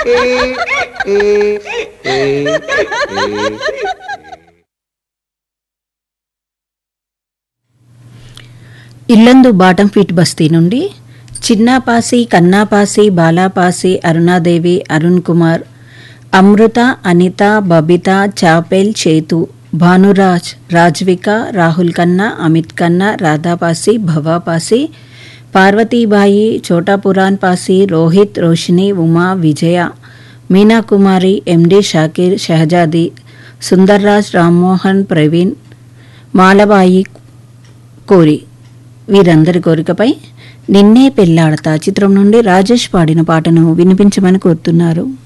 Yellandu bottom feet బస్తీ నుండి చిన్నాపాసి కన్నాపాసి బాలాపాసి అరుణాదేవి అరుణ్ కుమార్ అమృత అనిత బబిత చాపెల్ చేతు భానురాజ్ రాజ్విక రాహుల్ కన్నా అమిత్ కన్నా రాధాపాసి భవాపాసి పార్వతీబాయి చోటాపురాన్ పాసి రోహిత్ రోషిని ఉమా విజయ మీనాకుమారి ఎండి షాకీర్ షహజాది సుందర్రాజ్ రామ్మోహన్ ప్రవీణ్ మాలబాయి కోరి వీరందరి కోరికపై నిన్నే పెళ్లాడతా చిత్రం నుండి రాజేష్ పాడిన పాటను వినిపించమని కోరుతున్నారు